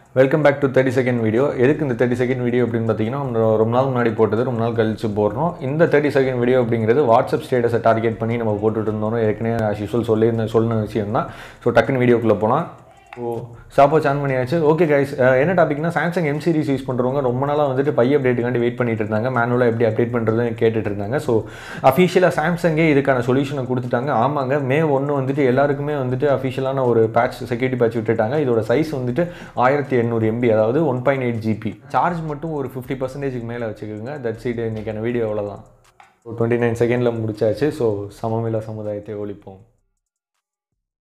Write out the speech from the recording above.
welcome back to thirty second video எதுக்கு இந்த thirty second video அப்படின்னு பார்த்தீங்கன்னா நம்ம ரொம்ப நாள் முன்னாடி போட்டது ரொம்ப நாள் கழிச்சு போடுறோம் இந்த தேர்ட்டி செகண்ட் வீடியோ அப்படிங்கிறது வாட்ஸ்அப் ஸ்டேட்டஸை டார்கெட் பண்ணி நம்ம போட்டுட்டு இருந்தோம் ஏற்கனவே ஆஸ் யூஸ்வல் சொல்லியிருந்த சொன்ன விஷயம் தான் ஸோ டக்குன்னு வீடியோக்குள்ளே போகலாம் ஓ ஷாப்போ சான் பண்ணியாச்சு ஓகே கைஸ் என்ன டாபிக்னா சாம்சங் எம் சீரிஸ் யூஸ் பண்ணுறவங்க ரொம்ப நாளாக வந்துட்டு பை அப்டேட்டுக்காண்டி வெயிட் பண்ணிட்டு இருந்தாங்க மேனுவலாக எப்படி அப்டேட் பண்ணுறதுன்னு கேட்டுட்டு இருந்தாங்க ஸோ அஃபிஷியலாக சாம்சங்கே இதுக்கான சொல்யூஷனை கொடுத்துட்டாங்க ஆமாங்க மே ஒன்று வந்துட்டு எல்லாருக்குமே வந்துட்டு அஃபிஷியலான ஒரு பேட்ச் செக்யூரிட்டி பேட்ச் விட்டுட்டாங்க இதோட சைஸ் வந்துட்டு ஆயிரத்தி எண்ணூறு எம்பி அதாவது one point eight GB charge மட்டும் ஒரு ஃபிஃப்டி பர்சன்டேஜுக்கு மேலே வச்சுக்கோங்க தட் சீட் இன்றைக்கான வீடியோ அவ்வளோதான் ஸோ டுவெண்ட்டி நைன் செகண்டில் முடிச்சாச்சு ஸோ சமமில்லா சமுதாயத்தை ஒழிப்போம்